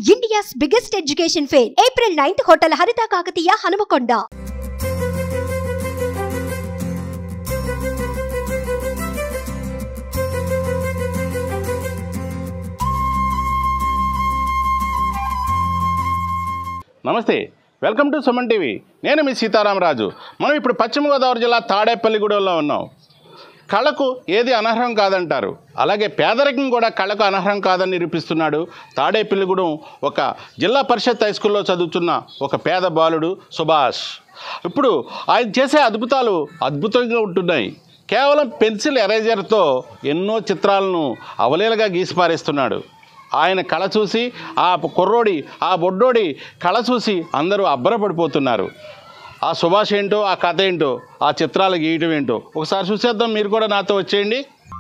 India's biggest education fair April ninth hotel Haritha Kakatiya Hanumakonda నమస్తే welcome to Suman TV నేను మీ సీతారామరాజు మనం ఇప్పుడు పశ్చిమ గోదావరి జిల్లా తాడేపల్లిగూడెంలో ఉన్నాం కళకు ఏది అనర్హం కాదంటారు అలాగే పేదరికం కూడా కళకు అనర్హం కాదని నిరూపిస్తున్నాడు తాడేపల్లిగూడెం ఒక జిల్లా పరిషత్ హై స్కూల్లో చదువుతున్న ఒక పేద బాలుడు సుభాష్ ఇప్పుడు ఆయన చేసే అద్భుతాలు అద్భుతంగా ఉంటున్నాయి కేవలం పెన్సిల్ ఎరేజర్తో ఎన్నో చిత్రాలను అవలీలగా గీసి పారేస్తున్నాడు ఆయన కళ చూసి ఆ కుర్రోడి ఆ బొడ్డోడి కళ చూసి అందరూ అబ్బరపడిపోతున్నారు ఆ సుభాష్ ఏంటో ఆ కథ ఏంటో ఆ చిత్రాలు గీయటం ఏంటో ఒకసారి చూసేద్దాం మీరు కూడా నాతో వచ్చేయండి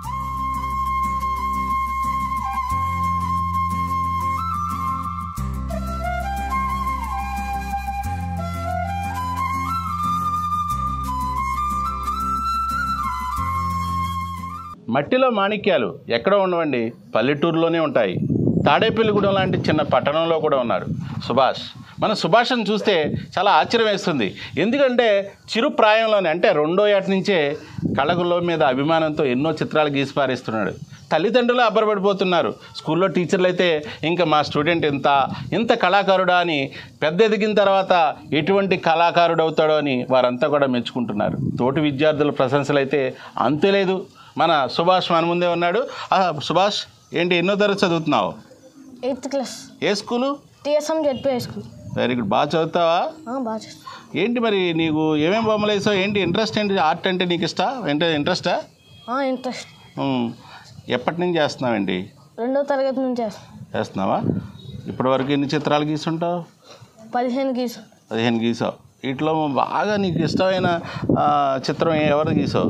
మట్టిలో మాణిక్యాలు ఎక్కడ ఉండవండి పల్లెటూరులోనే ఉంటాయి తాడేపల్లిగూడెం లాంటి చిన్న పట్టణంలో కూడా ఉన్నారు సుభాష్ మన సుభాష్ని చూస్తే చాలా ఆశ్చర్యం వేస్తుంది ఎందుకంటే చిరు ప్రాయంలోనే అంటే రెండో ఏట నుంచే కళగుల మీద అభిమానంతో ఎన్నో చిత్రాలు గీసి పారేస్తున్నాడు తల్లిదండ్రులు అబ్బరపడిపోతున్నారు స్కూల్లో టీచర్లు అయితే ఇంకా మా స్టూడెంట్ ఇంత ఇంత కళాకారుడా అని పెద్ద ఎదిగిన తర్వాత ఎటువంటి కళాకారుడు అవుతాడో అని వారంతా కూడా మెచ్చుకుంటున్నారు తోటి విద్యార్థుల ప్రశంసలు అయితే అంతులేదు మన సుభాష్ మన ముందే ఉన్నాడు ఆ, సుభాష్ ఏంటి ఎన్నో తరగతి చదువుతున్నావు ఎయిత్ క్లాస్ ఏ school TSM ZP high school very good బాగా చదువుతావా ఆ, బాగా చేస్తాను ఏంటి మరి నీకు ఏమేమి బొమ్మలు వేసావు ఏంటి ఇంట్రెస్ట్ ఏంటి ఆర్ట్ అంటే నీకు ఇష్టా ఏంటి ఇంట్రెస్టా ఆ, ఇంట్రెస్ట్ ఉమ్. ఎప్పటి నుంచి చేస్తున్నావేంటి రెండో తరగతి నుంచి చేస్తాను చేస్తున్నావా ఇప్పటి వరకు ఎన్ని చిత్రాలు గీసుంటావు పదిహేను గీసు పదిహేను గీసావు వీటిలో బాగా నీకు ఇష్టమైన ఆ, చిత్రం ఎవరు గీసావు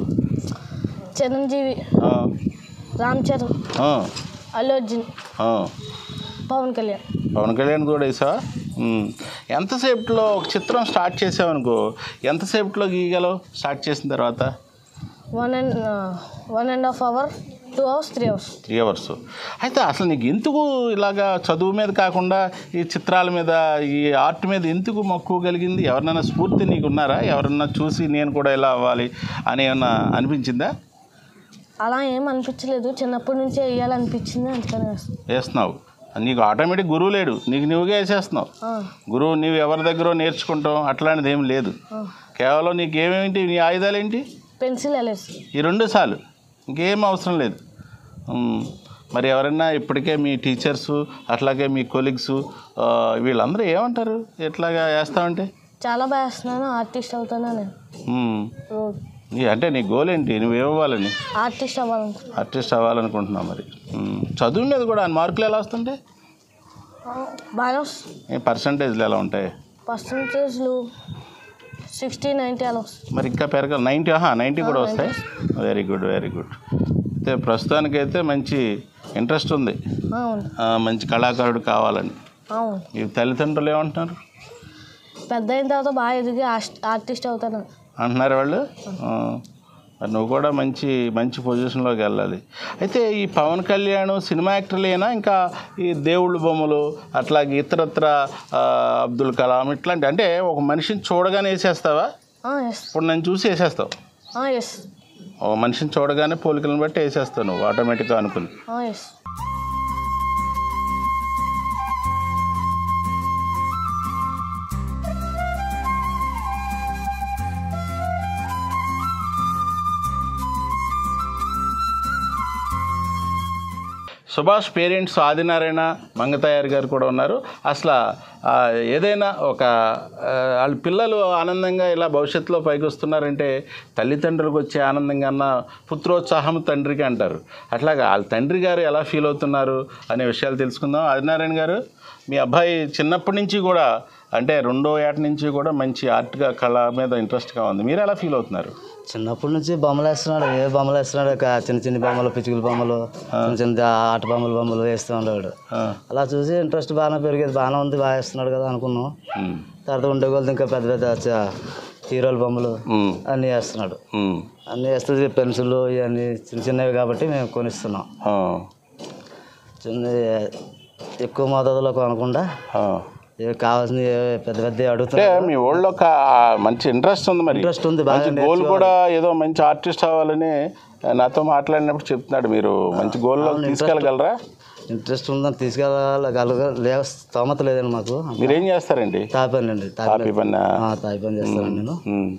చిరంజీవి ఆ, రామ్ చరణ్ ఆ, అల్లు అర్జున్ ఆ. పవన్ కళ్యాణ్ పవన్ కళ్యాణ్ కూడా వేసావా ఉమ్. ఎంతసేపట్లో ఒక చిత్రం స్టార్ట్ చేసావనుకో ఎంతసేపట్లో గీయగలవు స్టార్ట్ చేసిన తర్వాత one and one and half hour two hours three hours three hours అయితే అసలు నీకు ఎందుకు ఇలాగా చదువు మీద కాకుండా ఈ చిత్రాల మీద ఈ ఆర్ట్ మీద ఎందుకు మక్కువ కలిగింది ఎవరినైనా స్ఫూర్తి నీకు ఉన్నారా ఎవరన్నా చూసి నేను కూడా ఇలా అవ్వాలి అని ఏమన్నా అనిపించిందా అలా ఏం అనిపించలేదు చిన్నప్పటి నుంచే వేయాలనిపించింది అందుకని వేస్తాను వేస్తున్నావు నీకు ఆటోమేటిక్ గురువు లేడు నీకు నువ్వుగా వేసేస్తున్నావు ఆ, గురువు నువ్వు ఎవరి దగ్గర నేర్చుకుంటాం అట్లాంటిది ఏం లేదు ఆ. కేవలం నీకు ఏమేంటి నీ ఆయుధాలు ఏంటి పెన్సిల్ ఎలర్స్ ఈ రెండు చాలు ఇంకేం అవసరం లేదు ఉమ్, మరి ఎవరైనా ఇప్పటికే మీ టీచర్స్ అట్లాగే మీ కొలీగ్స్ వీళ్ళందరూ ఏమంటారు ఎట్లాగా వేస్తామంటే చాలా బాగా వేస్తున్నాను ఆర్టిస్ట్ అవుతాను నేను ఉమ్, రోజు నీ అంటే నీ గోల్ ఏంటి నువ్వు ఏమవ్వాలని ఆర్టిస్ట్ అవ్వాలనుకుంటున్నాను ఆర్టిస్ట్ అవ్వాలనుకుంటున్నావు మరి ఉమ్, చదువు మీద కూడా మార్కులు ఎలా వస్తుంటాయి బాగా వస్తుంది ఏ పర్సంటేజ్లు ఎలా ఉంటాయి పర్సంటేజ్లు సిక్స్టీ నైంటీ అలా వస్తుంది మరి ఇంకా పెరగాలి నైంటీ ఆహా నైంటీ కూడా వస్తాయి వెరీ గుడ్ వెరీ గుడ్ అయితే ప్రస్తుతానికైతే మంచి ఇంట్రెస్ట్ ఉంది అవును ఆ, మంచి కళాకారుడు కావాలని అవును ఈ తల్లిదండ్రులు ఏమంటున్నారు పెద్ద అయిన తర్వాత బాగా ఎదిగి ఆస్ట్- ఆర్టిస్ట్ అవుతాను అంటున్నారు వాళ్ళు ఆ, మరి నువ్వు కూడా మంచి మంచి పొజిషన్లోకి వెళ్ళాలి అయితే ఈ పవన్ కళ్యాణ్ సినిమా యాక్టర్లేనా ఇంకా ఈ దేవుళ్ళ బొమ్మలు అట్లాగే ఇతరత్ర ఆ, అబ్దుల్ కలాం ఇట్లాంటి అంటే ఒక మనిషిని చూడగానే వేసేస్తావా ఎస్ ఇప్పుడు నన్ను చూసి వేసేస్తావు ఎస్ ఒక మనిషిని చూడగానే పోలికలను బట్టి వేసేస్తావు నువ్వు ఆటోమేటిక్గా అనుకుని ఎస్ సుభాష్ పేరెంట్స్ ఆదినారాయణ మంగతాయారు గారు కూడా ఉన్నారు అసలు ఆ, ఏదైనా ఒక ఆ, వాళ్ళ పిల్లలు ఆనందంగా ఇలా భవిష్యత్తులో పైకి వస్తున్నారంటే తల్లిదండ్రులకు వచ్చే ఆనందం కన్నా పుత్రోత్సాహం తండ్రికి అంటారు అట్లాగా వాళ్ళ తండ్రి గారు ఎలా ఫీల్ అవుతున్నారు అనే విషయాలు తెలుసుకుందాం ఆదినారాయణ గారు మీ అబ్బాయి చిన్నప్పటి నుంచి కూడా అంటే రెండో ఏట నుంచి కూడా మంచి ఆర్ట్గా కళ మీద ఇంట్రెస్ట్గా ఉంది మీరు ఎలా ఫీల్ అవుతున్నారు చిన్నప్పటి నుంచి బొమ్మలు వేస్తున్నాడు ఏ బొమ్మలు వేస్తున్నాడు ఒక చిన్న చిన్న బొమ్మలు పిచ్చుకల బొమ్మలు చిన్న చిన్న ఆట బొమ్మలు బొమ్మలు వేస్తూ ఉండేవాడు ఆ, అలా చూసి ఇంట్రెస్ట్ బాగానే పెరిగేది బాగానే ఉంది బాగా వేస్తున్నాడు కదా అనుకున్నాం ఉమ్, తర్వాత ఉండేవాళ్ళు ఇంకా పెద్ద పెద్ద చ- హీరోల బొమ్మలు ఉమ్, అన్నీ వేస్తున్నాడు ఉమ్, అన్నీ వేస్తుంది పెన్సిల్ ఇవన్నీ చిన్న చిన్నవి కాబట్టి మేము కొనిస్తున్నాం ఆ, చిన్న ఎక్కువ మోతాదులో కొనకుండా ఆ. ఇవి కావాల్సిన పెద్ద పెద్ద అంటే అడుగుతున్నారు మీ ఊళ్ళో ఒక మంచి ఇంట్రెస్ట్ ఉంది మరి ఇంట్రెస్ట్ ఉంది బాగా మంచి గోల్ కూడా ఏదో మంచి ఆర్టిస్ట్ అవ్వాలని నాతో మాట్లాడినప్పుడు చెప్తున్నాడు మీరు మంచి గోల్లో తీసుకెళ్ళగలరా ఇంట్రెస్ట్ ఉందని తీసుకెళ్ళగలగ లే స్తోమత లేదండి మాకు మీరేం చేస్తారండి తాపని అండి కాపీ పన్న తాయి పని చేస్తానండి నేను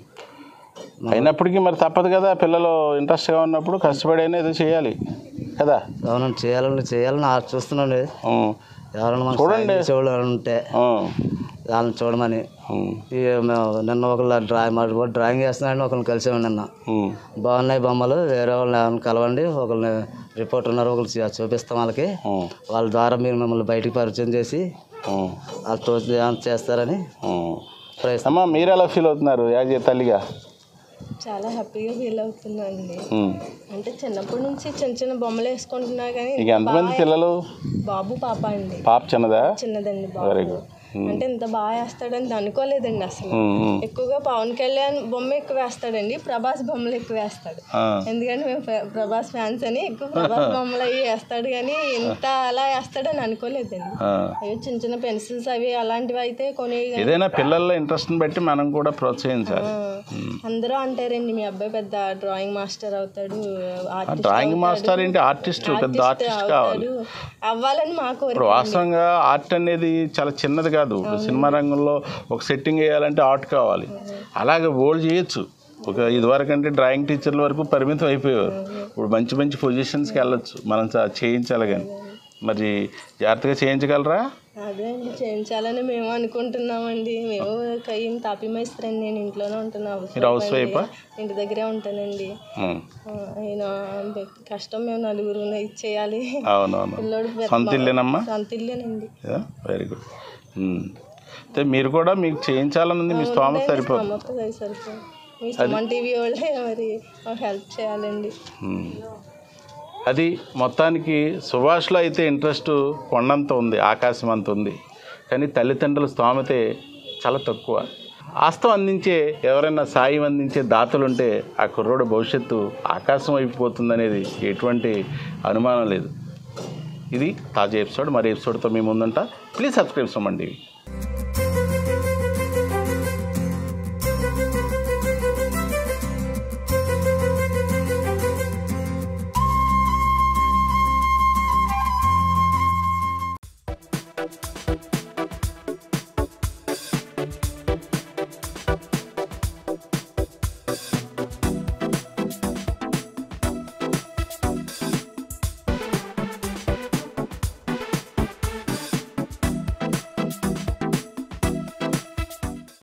అయినప్పటికీ మరి తప్పదు కదా పిల్లలు ఇంట్రెస్ట్గా ఉన్నప్పుడు కష్టపడైనా ఏదో చేయాలి కదా అవునండి చేయాలని చేయాలని ఆ- చూస్తున్నాండి ఉమ్. ఎవరైనా మనకు సాయం చేసేవాళ్ళు ఎవరైనా ఉంటే ఉమ్. వాళ్ళని చూడమని ఉమ్. ఈ మేము నిన్న ఒకళ్ళు డ్రాయింగ్ మరి కూడా డ్రాయింగ్ చేస్తున్నారండి ఒకరిని కలిసామండి నిన్న ఉమ్. బాగున్నాయి బొమ్మలు వేరే వాళ్ళని ఎవరిని కలవండి ఒకరిని రిపోర్ట్ ఉన్నారు ఒకరు చూ- చూపిస్తాం వాళ్ళకి ఉమ్. వాళ్ళ ద్వారా మీరు మిమ్మల్ని బయటికి పరిచయం చేసి ఉమ్. వాళ్ళు తోచి ఏమైనా చేస్తారని ఉమ్. ప్రయత్నం అమ్మా మీరు ఎలా ఫీల్ అవుతున్నారు యాజ్ ఏ తల్లిగా చాలా హ్యాపీగా ఫీల్ అవుతున్నానండి ఉమ్. అంటే చిన్నప్పటి నుంచి చిన్న చిన్న బొమ్మలు వేసుకుంటున్నా కానీ నీకు ఎంతమంది పిల్లలు బాబు పాప అండి పాప చిన్నదా చిన్నదండి వెరీ బాబు గుడ్ అంటే ఇంత బాగా వేస్తాడని అనుకోలేదండి అసలు ఉమ్. ఉమ్. ఎక్కువగా పవన్ కళ్యాణ్ బొమ్మ ఎక్కువ వేస్తాడండి ప్రభాస్ బొమ్మలు ఎక్కువ వేస్తాడు ఆ. ఎందుకంటే మేము ప్ర- ప్రభాస్ ఫ్యాన్స్ అని ఎక్కువ ప్రభాస్ బొమ్మలు అవి వేస్తాడు కానీ ఇంత అలా వేస్తాడని అనుకోలేదండి ఆ. అవి చిన్న చిన్న పెన్సిల్స్ అవి అలాంటివి అయితే కొని ఏదైనా పిల్లల ఇంట్రెస్ట్ని బట్టి మనం కూడా ప్రోత్సహించాలి అందరూ అంటారండి మీ అబ్బాయి పెద్ద డ్రాయింగ్ మాస్టర్ అవుతాడు ఆర్టిస్ట్ డ్రాయింగ్ మాస్టర్ ఏంటి ఆర్టిస్ట్ పెద్ద ఆర్టిస్ట్ కావాలి అవుతాడు అవ్వాలని మా కోరిక ఇప్పుడు వాస్తవంగా ఆర్ట్ అనేది చాలా చిన్నది కాదు ఇప్పుడు సినిమా రంగంలో ఒక సెట్టింగ్ వేయాలంటే ఆర్ట్ కావాలి అలాగే ఓల్డ్ చేయొచ్చు ఒక ఇదివరకు అంటే డ్రాయింగ్ టీచర్ల వరకు పరిమితం అయిపోయేవారు ఇప్పుడు మంచి మంచి పొజిషన్స్కి వెళ్ళొచ్చు మనం చ- చేయించాలి కానీ మరి జాగ్రత్తగా చేయించగలరా అదే అండి చేయించాలని మేము అనుకుంటున్నామండి మేము కయ్యం తాపి మైస్త్రండి నేను ఇంట్లోనే ఉంటున్నాను మీరు హౌస్ వైఫా ఇంటి దగ్గరే ఉంటానండి ఉమ్. ఆ, ఆయన కష్టం మేము నలుగురు ఇచ్చేయాలి అవునవును పిల్లోడు పెద్ద- సొంత ఇల్లేనమ్మా సొంత ఇల్లేనండి వెరీ గుడ్ అయితే మీరు కూడా మీకు చేయించాలని ఉంది మీ స్తోమత సరిపోదు మొత్తం అది సరిపోదు మీ సుమన్ టీవీ వాళ్ళే మరి మాకు హెల్ప్ చేయాలండి ఉమ్. అది మొత్తానికి సుభాష్లో అయితే ఇంట్రెస్ట్ కొండంత ఉంది ఆకాశం అంత ఉంది కానీ తల్లిదండ్రుల స్తోమతే చాలా తక్కువ ఆస్తం అందించే ఎవరైనా సాయం అందించే దాతలు ఉంటే ఆ కుర్రోడు భవిష్యత్తు ఆకాశం అయిపోతుందనేది ఎటువంటి అనుమానం లేదు ఇది తాజా ఎపిసోడ్ మరి ఎపిసోడ్తో మీ ముందుంటా ప్లీజ్ సబ్స్క్రైబ్ సుమన్ టీవీ